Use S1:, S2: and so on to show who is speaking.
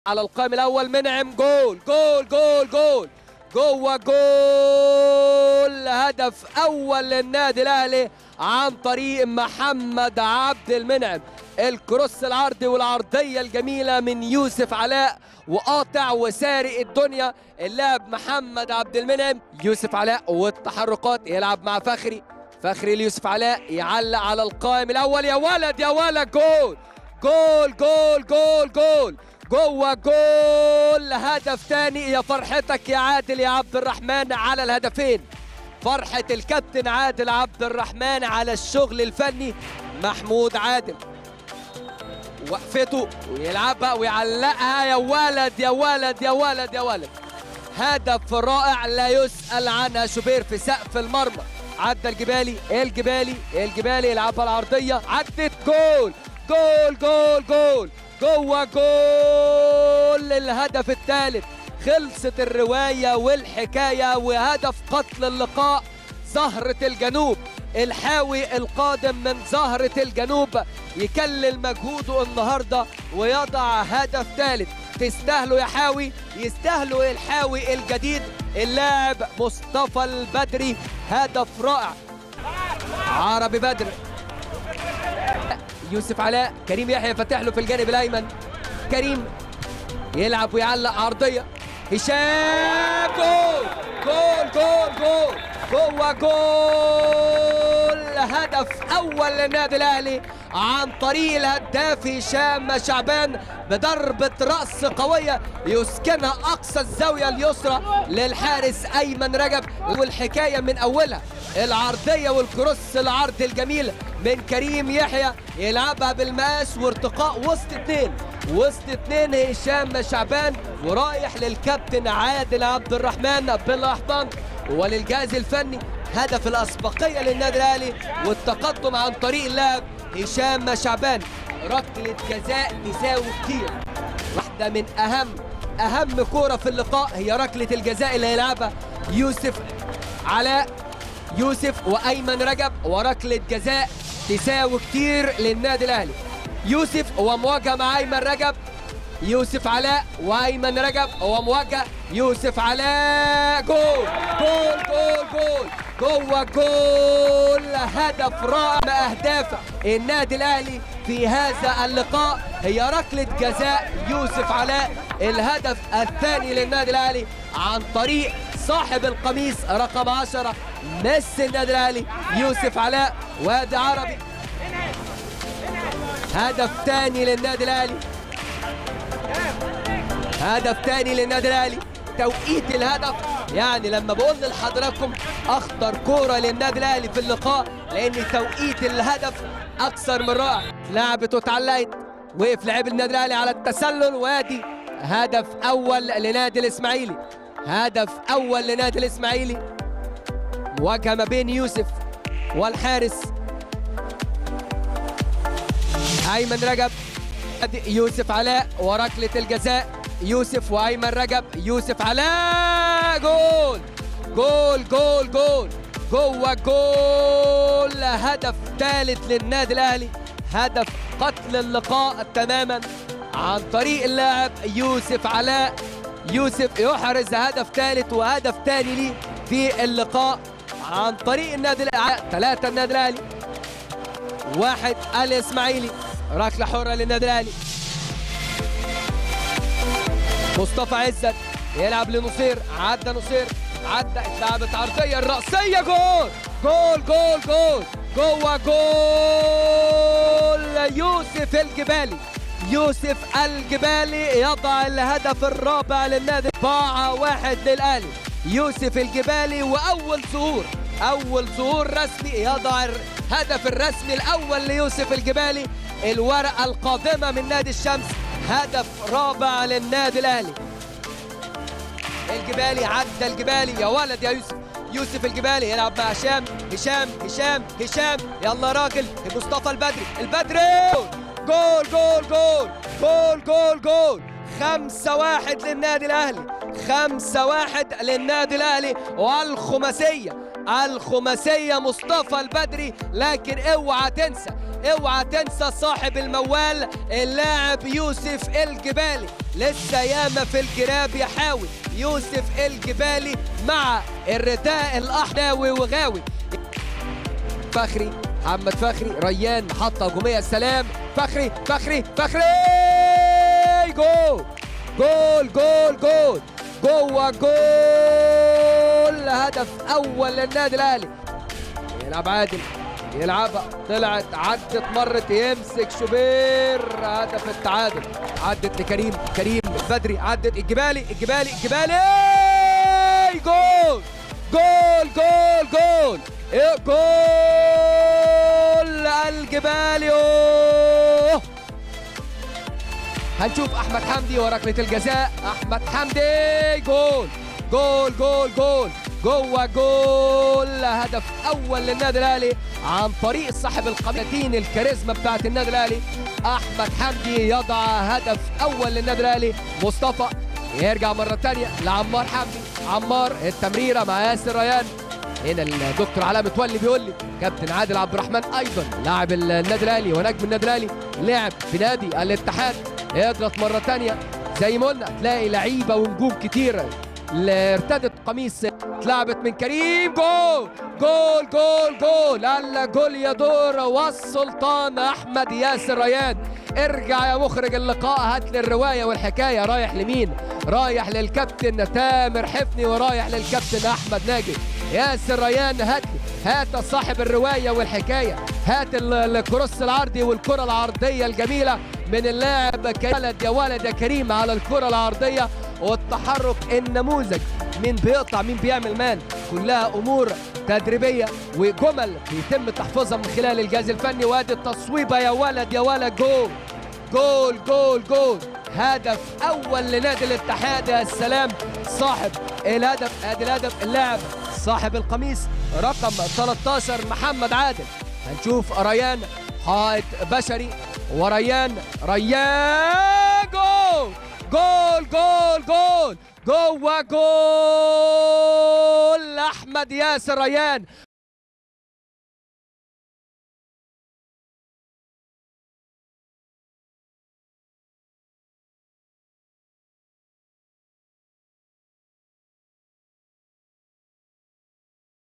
S1: على القائم الاول منعم جول جول جول جول جوه جول هدف اول للنادي الاهلي عن طريق محمد عبد المنعم الكروس العرضي والعرضيه الجميله من يوسف علاء وقاطع وسارق الدنيا اللاعب محمد عبد المنعم يوسف علاء والتحركات يلعب مع فخري فخري ليوسف علاء يعلق على القائم الاول يا ولد يا ولد جول جول جول جول جول جوه جول هدف تاني يا فرحتك يا عادل يا عبد الرحمن على الهدفين فرحة الكابتن عادل عبد الرحمن على الشغل الفني محمود عادل وقفته ويلعبها ويعلقها يا ولد يا ولد يا ولد يا ولد هدف رائع لا يسأل عنها شوبير في سقف المرمى عدى الجبالي الجبالي الجبالي يلعبها العرضية عدت جول جول جول جول جوه جول الهدف الثالث خلصت الرواية والحكاية وهدف قتل اللقاء زهرة الجنوب الحاوي القادم من زهرة الجنوب يكلل مجهوده النهاردة ويضع هدف ثالث تستاهلوا يا حاوي يستاهلوا الحاوي الجديد اللاعب مصطفى البدري هدف رائع عربي بدر يوسف علاء كريم يحيى فتح له في الجانب الايمن كريم يلعب ويعلق عرضيه هشام جول جول جول جول جوه جول هدف اول للنادي الاهلي عن طريق الهداف هشام شعبان بضربة رأس قوية يسكنها أقصى الزاوية اليسرى للحارس أيمن رجب والحكاية من أولها العرضية والكروس العرض الجميل من كريم يحيى يلعبها بالمقاس وارتقاء وسط اتنين وسط اتنين هشام شعبان ورايح للكابتن عادل عبد الرحمن بالاحضان وللجهاز الفني هدف الاسبقيه للنادي الاهلي والتقدم عن طريق اللاعب هشام شعبان ركله جزاء تساوي كتير واحده من اهم اهم كوره في اللقاء هي ركله الجزاء اللي هيلعبها يوسف علاء يوسف وايمن رجب وركله جزاء تساوي كتير للنادي الاهلي يوسف ومواجهه مع ايمن رجب يوسف علاء وايمن رجب ومواجهه يوسف علاء جول جول جول جول جوه جول هدف رائع اهداف النادي الاهلي في هذا اللقاء هي ركله جزاء يوسف علاء الهدف الثاني للنادي الاهلي عن طريق صاحب القميص رقم 10 ميسي النادي الاهلي يوسف علاء وادي عربي هدف ثاني للنادي الاهلي هدف ثاني للنادي الاهلي توقيت الهدف يعني لما بقول لحضراتكم اخطر كوره للنادي الاهلي في اللقاء لان توقيت الهدف اكثر من رائع لعبت واتعلقت وقف لاعب النادي الاهلي على التسلل وادي هدف اول لنادي الاسماعيلي هدف اول لنادي الاسماعيلي مواجهه ما بين يوسف والحارس ايمن رجب يوسف علاء وركله الجزاء يوسف وايمن رجب يوسف علاء جول جول جول جول جوه جول هدف ثالث للنادي الاهلي هدف قتل اللقاء تماما عن طريق اللاعب يوسف علاء يوسف يحرز هدف ثالث وهدف ثاني ليه في اللقاء عن طريق النادي الاهلي ثلاثه النادي الاهلي واحد الاسماعيلي ركله حره للنادي الاهلي مصطفى عزت يلعب لنصير عدى نصير عدى اتلعبت عرضيه الراسيه جول جول جول جول جوه جول يوسف الجبالي يوسف الجبالي يضع الهدف الرابع للنادي 4 واحد للاهلي يوسف الجبالي واول ظهور اول ظهور رسمي يضع الهدف الرسمي الاول ليوسف الجبالي الورقه القادمه من نادي الشمس هدف رابع للنادي الاهلي الجبالي عدى الجبالي يا ولد يا يوسف يوسف الجبالي يلعب مع هشام هشام هشام هشام يلا راجل مصطفى البدري البدري جول جول جول جول جول جول خمسة واحد للنادي الأهلي خمسة واحد للنادي الأهلي والخماسية الخماسيه مصطفى البدري لكن اوعى تنسى اوعى تنسى صاحب الموال اللاعب يوسف الجبالي لسه ياما في الجراب يحاول يوسف الجبالي مع الرداء الاحداوي وغاوي فخري محمد فخري ريان محطة هجومية السلام فخري فخري فخري جول جول جول جول جوه جول هدف أول للنادي الأهلي يلعب عادل يلعبها طلعت عدت مرت يمسك شوبير هدف التعادل عدت لكريم كريم بدري عدت الجبالي الجبالي الجبالي جول جول جول جول إيه جول الجبالي أوه. هنشوف احمد حمدي وركله الجزاء احمد حمدي جول جول جول جول جوه جول هدف اول للنادي الاهلي عن طريق صاحب القمتين الكاريزما بتاعت النادي الاهلي احمد حمدي يضع هدف اول للنادي الاهلي مصطفى يرجع مره ثانيه لعمار حمدي عمار التمريره مع ياسر ريان هنا الدكتور علاء متولي بيقول لي كابتن عادل عبد الرحمن ايضا لاعب النادي الاهلي ونجم النادي الاهلي لعب في نادي الاتحاد يضغط مره ثانيه زي ما قلنا تلاقي لعيبه ونجوم كتيره اللي ارتدت قميص اتلعبت من كريم جول جول جول جول الجول يدور والسلطان احمد ياسر ريان ارجع يا مخرج اللقاء هات لي الروايه والحكايه رايح لمين رايح للكابتن تامر حفني ورايح للكابتن احمد ناجي ياسر ريان هات لي هات صاحب الروايه والحكايه هات ال- الكروس العرضي والكره العرضيه الجميله من اللاعب كي- ولد يا ولد يا كريم على الكره العرضيه والتحرك النموذج مين بيقطع مين بيعمل مان كلها امور تدريبيه وجمل بيتم تحفظها من خلال الجهاز الفني وادي التصويبه يا ولد يا ولد جول جول جول جول هدف اول لنادي الاتحاد يا سلام صاحب الهدف ادي الهدف اللاعب صاحب القميص رقم 13 محمد عادل هنشوف ريان حائط بشري وريان ريان جول جول جول جول جوه جول احمد ياسر ريان